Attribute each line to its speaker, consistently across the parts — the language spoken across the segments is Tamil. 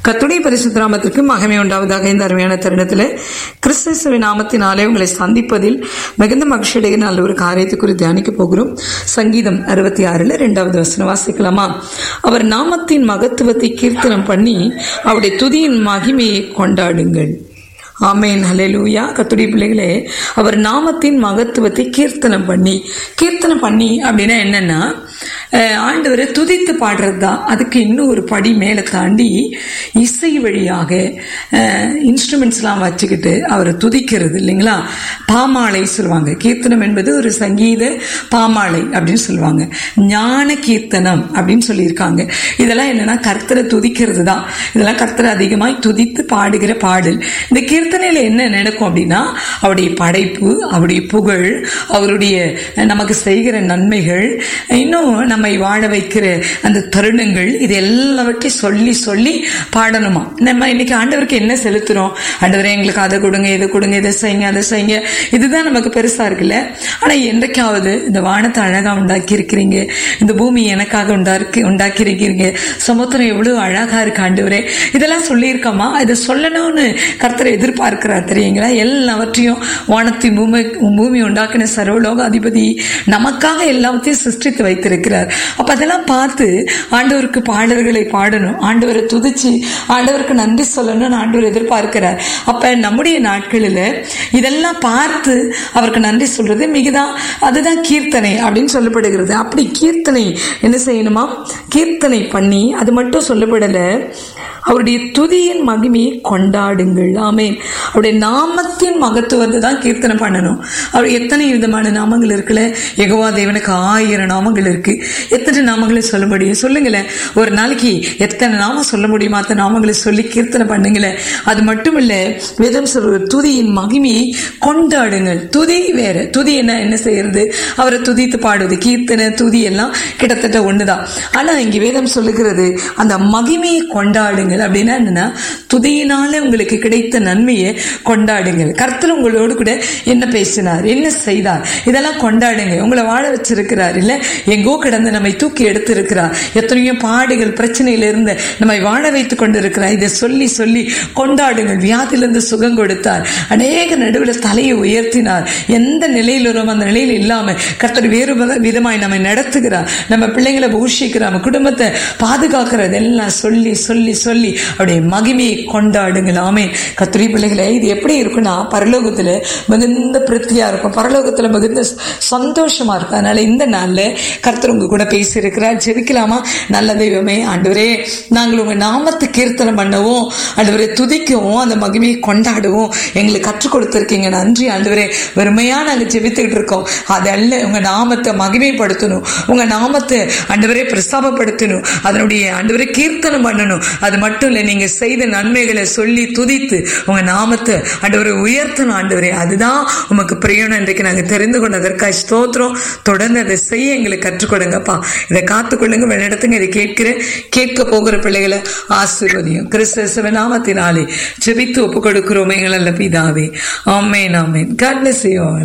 Speaker 1: கத்துடைய பரிசுத்த நாமத்திற்கு மகிமை உண்டாவதாக இந்த அருமையான தருணத்தில் கிறிஸ்துவின் நாமத்தினாலே உங்களை சந்திப்பதில் மிகுந்த மகிழ்ச்சியுடைய நல்ல ஒரு காரியத்தை குறித்து தியானிக்க போகிறோம் சங்கீதம் அறுபத்தி ஆறுல இரண்டாவது வசனம் வாசிக்கலாமா அவர் நாமத்தின் மகத்துவத்தை கீர்த்தனம் பண்ணி அவருடைய துதியின் மகிமையை கொண்டாடுங்கள் ஆமேன் ஹலெலூயா கத்துடைய பிள்ளைகளே அவர் நாமத்தின் மகத்துவத்தை கீர்த்தனம் பண்ணி கீர்த்தனம் பண்ணி அப்படின்னா என்னன்னா அஹ், ஆண்டவரை துதித்து பாடுறது தான் அதுக்கு இன்னும் ஒரு படி மேலே தாண்டி இசை வழியாக இன்ஸ்ட்ருமெண்ட்ஸ்லாம் வச்சுக்கிட்டு அவரை துதிக்கிறது இல்லைங்களா பாமாலை சொல்லுவாங்க கீர்த்தனம் என்பது ஒரு சங்கீத பாமாலை அப்படின்னு சொல்லுவாங்க ஞான கீர்த்தனம் அப்படின்னு சொல்லியிருக்காங்க இதெல்லாம் என்னன்னா கர்த்தரை துதிக்கிறது தான் இதெல்லாம் கர்த்தரை அதிகமாய் துதித்து பாடுகிற பாடல் இந்த கீர்த்தனையில என்ன நடக்கும் அப்படின்னா அவருடைய படைப்பு அவருடைய புகழ் அவருடைய நமக்கு செய்கிற நன்மைகள் இன்னும் நம்மை வாழ வைக்கிற அந்த தருணங்கள் இது எல்லாவற்றையும் சொல்லி சொல்லி பாடணுமா நம்ம இன்னைக்கு ஆண்டவருக்கு என்ன செலுத்துறோம் ஆண்டவரே எங்களுக்கு அதை கொடுங்க இதை கொடுங்க இதை செய்யுங்க அதை செய்யுங்க இதுதான் நமக்கு பெருசா இருக்குல்ல ஆனா என்றைக்காவது இந்த வானத்தை அழகா உண்டாக்கி இருக்கிறீங்க இந்த பூமி எனக்காக உண்டாக்கி உண்டாக்கி இருக்கிறீங்க சமுத்திரம் எவ்வளவு அழகா இருக்கு ஆண்டவரே இதெல்லாம் சொல்லியிருக்கோமா இதை சொல்லணும்னு கர்த்தரை எதிர்பார்க்கிறார் தெரியுங்களா எல்லாவற்றையும் வானத்தின் பூமி பூமி உண்டாக்கின சர்வலோக அதிபதி நமக்காக எல்லாத்தையும் சிருஷ்டித்து வைத்திருக்கிறார் அப்ப அதெல்லாம் பார்த்து ஆண்டவருக்கு பாடல்களை பாடணும் ஆண்டவரை துதிச்சு ஆண்டவருக்கு நன்றி சொல்லணும்னு ஆண்டவர் எதிர்பார்க்கிறார் அப்ப நம்முடைய நாட்களில் இதெல்லாம் பார்த்து அவருக்கு நன்றி சொல்றது மிகுதான் அதுதான் கீர்த்தனை அப்படின்னு சொல்லப்படுகிறது அப்படி கீர்த்தனை என்ன செய்யணுமா கீர்த்தனை பண்ணி அது மட்டும் சொல்லப்படலை அவருடைய துதியின் மகிமையை கொண்டாடுங்கள் ஆமேன் அவருடைய நாமத்தின் மகத்துவத்தை தான் கீர்த்தனை பண்ணணும் அவர் எத்தனை விதமான நாமங்கள் இருக்குல்ல எகவா தேவனுக்கு ஆயிரம் நாமங்கள் இருக்கு எத்தனை நாமங்களை சொல்ல முடியும் சொல்லுங்களேன் ஒரு நாளைக்கு எத்தனை நாமம் சொல்ல முடியுமா அத்தனை நாமங்களை சொல்லி கீர்த்தனை பண்ணுங்களேன் அது மட்டும் இல்ல வேதம் சொல்ற துதியின் மகிமையை கொண்டாடுங்கள் துதி வேற துதி என்ன என்ன செய்யறது அவரை துதித்து பாடுவது கீர்த்தனை துதி எல்லாம் கிட்டத்தட்ட ஒண்ணுதான் ஆனா இங்க வேதம் சொல்லுகிறது அந்த மகிமையை கொண்டாடுங்கள் அப்படின்னா என்னன்னா துதியினால உங்களுக்கு கிடைத்த நன்மையை கொண்டாடுங்கள் கர்த்தர் உங்களோடு கூட என்ன பேசினார் என்ன செய்தார் இதெல்லாம் கொண்டாடுங்க உங்களை வாழ வச்சிருக்கிறார் இல்ல எங்கோ கிடந்து நம்மை தூக்கி எடுத்திருக்கிறார் எத்தனையோ பாடுகள் பிரச்சனையில இருந்து நம்மை வாழ வைத்துக் கொண்டிருக்கிறார் இதை சொல்லி சொல்லி கொண்டாடுங்கள் வியாதியிலிருந்து சுகம் கொடுத்தார் அநேக நடுவில் தலையை உயர்த்தினார் எந்த நிலையில் வரும் அந்த நிலையில் இல்லாம கர்த்தர் வேறு வித- விதமாய் நம்மை நடத்துகிறார் நம்ம பிள்ளைங்களை பூஷிக்கிறார் நம்ம குடும்பத்தை பாதுகாக்கிறது எல்லாம் சொல்லி சொல்லி சொல்லி அவருடைய மகிமையை கொண்டாடுங்கள் ஆமே கத்திரி பிள்ளைகளே இது எப்படி இருக்குன்னா பரலோகத்துல மிகுந்த பிரித்தியா இருக்கும் பரலோகத்துல மிகுந்த ச- சந்தோஷமா இருக்கும் அதனால இந்த நாள்ல கர்த்தர் உங்க கூட பேசி இருக்கிறார் ஜெபிக்கலாமா நல்ல தெய்வமே ஆண்டவரே நாங்கள் உங்க நாமத்தை கீர்த்தனம் பண்ணவும் ஆண்டவரே துதிக்கவும் அந்த மகிமையை கொண்டாடவும் எங்களுக்கு கற்றுக் கொடுத்திருக்கீங்க நன்றி ஆண்டவரே வெறுமையா நாங்க ஜெபித்துக்கிட்டு இருக்கோம் அது அல்ல உங்க நாமத்தை மகிமைப்படுத்தணும் உங்க நாமத்தை ஆண்டவரே பிரஸ்தாபப்படுத்தணும் அதனுடைய ஆண்டவரே கீர்த்தனம் பண்ணணும் அது மட்டும் இல்லை நீங்க செய்த நன்மைகளை சொல்லி துதித்து உங்க நாமத்தை ஆண்டவரை உயர்த்தணும் ஆண்டவரே அதுதான் உமக்கு பிரியணும் இன்றைக்கு நாங்க தெரிந்து கொண்டதற்காக ஸ்தோத்திரம் தொடர்ந்து அதை செய்ய எங்களுக்கு கற்றுக் கொடுங்கப்பா இதை காத்துக்கொள்ளுங்க வெளியிடத்துங்க இதை கேட்கிற கேட்க போகிற பிள்ளைகளை ஆசீர்வதியும் கிறிஸ்தவ நாமத்தினாலே ஜெபித்து ஒப்பு கொடுக்கிறோம் எங்கள் நல்ல பிதாவே ஆமேன் ஆமேன் God bless you all.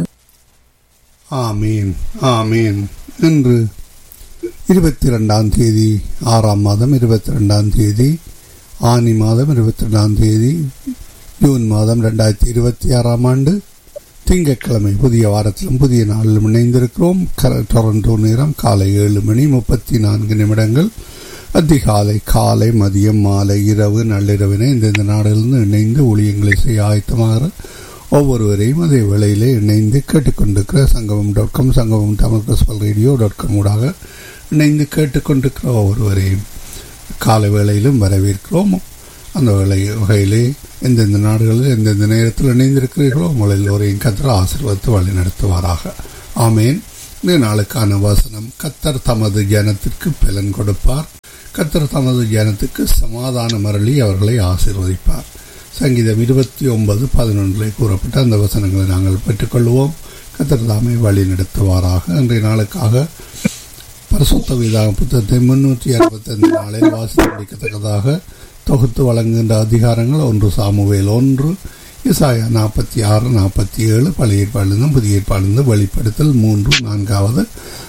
Speaker 2: ஆமீன் ஆமீன் இன்று இருபத்தி ரெண்டாம் தேதி ஆறாம் மாதம் இருபத்தி ரெண்டாம் தேதி ஆனி மாதம் இருபத்தி ரெண்டாம் தேதி ஜூன் மாதம் ரெண்டாயிரத்தி இருபத்தி ஆறாம் ஆண்டு திங்கட்கிழமை புதிய வாரத்திலும் புதிய நாளிலும் இணைந்திருக்கிறோம் கர- டொரண்டோ நேரம் காலை ஏழு மணி முப்பத்தி நான்கு நிமிடங்கள் அதிகாலை காலை மதியம் மாலை இரவு நள்ளிரவினை இந்தந்த நாடுகளிலிருந்து இணைந்து ஊழியங்களை செய்ய ஆயத்தமாகிற ஒவ்வொருவரையும் அதே வேளையிலே இணைந்து கேட்டுக்கொண்டிருக்கிற சங்கமம் டாட் காம் சங்கமம் தமிழ் கிறிஸ்பல் ரேடியோ டாட் காம் ஊடாக இணைந்து கேட்டுக்கொண்டிருக்கிற ஒவ்வொருவரையும் காலை வேளையிலும் வரவேற்கிறோம் அந்த வேளை வகையிலே எந்தெந்த நாடுகளில் எந்தெந்த நேரத்தில் இணைந்திருக்கிறீர்களோ உங்கள் எல்லோரையும் கத்தர் ஆசீர்வதித்து வழி நடத்துவாராக ஆமேன் இந்த நாளுக்கான வசனம் கத்தர் தமது ஜனத்திற்கு பலன் கொடுப்பார் கத்தர் தமது ஜனத்துக்கு சமாதான மரளி அவர்களை ஆசீர்வதிப்பார் சங்கீதம் இருபத்தி ஒன்பது பதினொன்றிலே கூறப்பட்ட அந்த வசனங்களை நாங்கள் பெற்றுக்கொள்வோம் கத்தர் தாமே வழி நடத்துவாராக இன்றைய நாளுக்காக பரிசுத்த வேதாக புத்தகத்தை முன்னூற்றி அறுபத்தைந்து நாளில் வாசித்து முடிக்கத்தக்கதாக தொகுத்து வழங்குகின்ற அதிகாரங்கள் ஒன்று சாமுவேல் ஒன்று இசாயா நாற்பத்தி ஆறு நாற்பத்தி ஏழு பழைய ஏற்பாடிலிருந்து புதிய ஏற்பாடிலிருந்து வெளிப்படுத்தல் மூன்று நான்காவது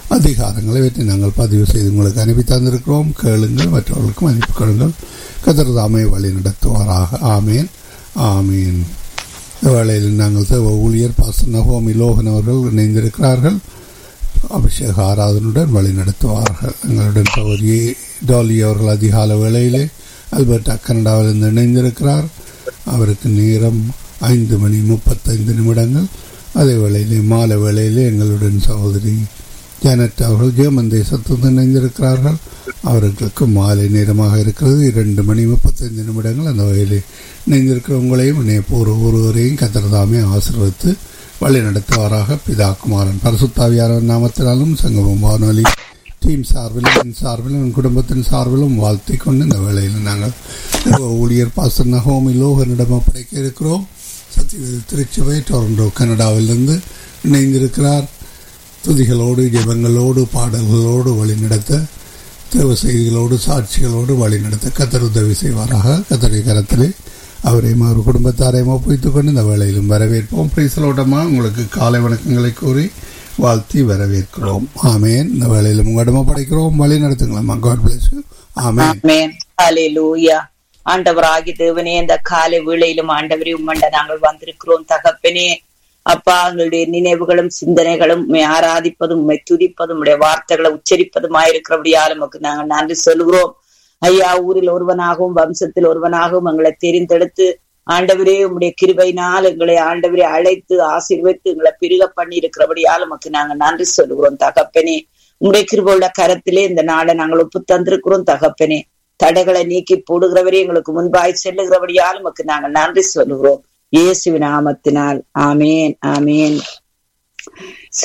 Speaker 2: அதிகாரங்களை பற்றி நாங்கள் பதிவு செய்து உங்களுக்கு அனுப்பி தந்திருக்கிறோம் கேளுங்கள் மற்றவர்களுக்கும் அனுப்பி கொடுங்கள் கதர் தாமே வழி நடத்துவாராக ஆமேன் ஆமீன் வேளையில் நாங்கள் தேவ ஊழியர் பாச நகோமி லோகன் அவர்கள் இணைந்திருக்கிறார்கள் அபிஷேக ஆராதனுடன் வழி நடத்துவார்கள் எங்களுடன் சகோதரி டாலி அவர்கள் அதிகால வேளையிலே அல்பர்டா கனடாவிலிருந்து இணைந்திருக்கிறார் அவருக்கு நேரம் ஐந்து மணி முப்பத்தைந்து நிமிடங்கள் அதே வேளையிலே மாலை வேளையிலே எங்களுடன் சகோதரி ஜானட் அவர்கள் ஜெர்மன் தேசத்திலிருந்து இணைந்திருக்கிறார்கள் அவர்களுக்கு மாலை நேரமாக இருக்கிறது இரண்டு மணி முப்பத்தைந்து நிமிடங்கள் அந்த வகையிலே இணைந்திருக்கிற உங்களையும் இணையப்போர் ஒருவரையும் கத்திரதாமே ஆசீர்வதித்து வழி நடத்துவாராக பிதா குமாரன் பரசுத்தாவியாரன் நாமத்தினாலும் சங்கமம் வானொலி டீம் சார்பிலும் என் சார்பிலும் என் குடும்பத்தின் சார்பிலும் வாழ்த்தி கொண்டு இந்த வேளையில் நாங்கள் ஊழியர் பாசர் நகோமி லோகனிடம் ஒப்படைக்க இருக்கிறோம் சத்திய திருச்சுவை டொரண்டோ கனடாவிலிருந்து இணைந்திருக்கிறார் துதிகளோடு ஜெபங்களோடு பாடல்களோடு வழிநடத்த தேவ செய்திகளோடு சாட்சிகளோடு வழிநடத்த கத்தர் உதவி செய்வாராக கத்தரை கரத்திலே அவரையும் அவர் குடும்பத்தாரையும் ஒப்புவித்துக் கொண்டு இந்த வேளையிலும் வரவேற்போம் பிரைசலோட்டமா உங்களுக்கு காலை வணக்கங்களை கூறி வாழ்த்தி வரவேற்கிறோம் ஆமேன் இந்த வேளையிலும் உங்களிடமா படைக்கிறோம் வழி நடத்துங்களா காட் பிளஸ் ஆமேன்
Speaker 3: ஆமென் ஹalleluya ஆண்டவராகி தேவனே இந்த காலை வேளையிலும் ஆண்டவரே உம்மண்ட நாங்கள் வந்திருக்கிறோம் தகப்பனே அப்பா எங்களுடைய நினைவுகளும் சிந்தனைகளும் உம்மை ஆராதிப்பதும் உம்மை துதிப்பதும் உடைய வார்த்தைகளை உச்சரிப்பதுமாயிருக்கிறபடியால் நமக்கு நாங்கள் நன்றி சொல்கிறோம் ஐயா ஊரில் ஒருவனாகவும் வம்சத்தில் ஒருவனாகவும் எங்களை தெரிந்தெடுத்து ஆண்டவரே உம்முடைய கிருபையினால் எங்களை ஆண்டவரே அழைத்து ஆசீர்வதித்து எங்களை பெருக பண்ணி இருக்கிறபடியால் நமக்கு நாங்க நன்றி சொல்கிறோம் தகப்பனே உம்முடைய கிருபையுள்ள கரத்திலே இந்த நாளை நாங்கள் ஒப்பு தந்திருக்கிறோம் தகப்பனே தடைகளை நீக்கி போடுகிறவரே எங்களுக்கு முன்பாய் செல்லுகிறபடியால் நமக்கு நாங்கள் நன்றி சொல்லுகிறோம் இயேசுவின் நாமத்தினால் ஆமேன் ஆமேன்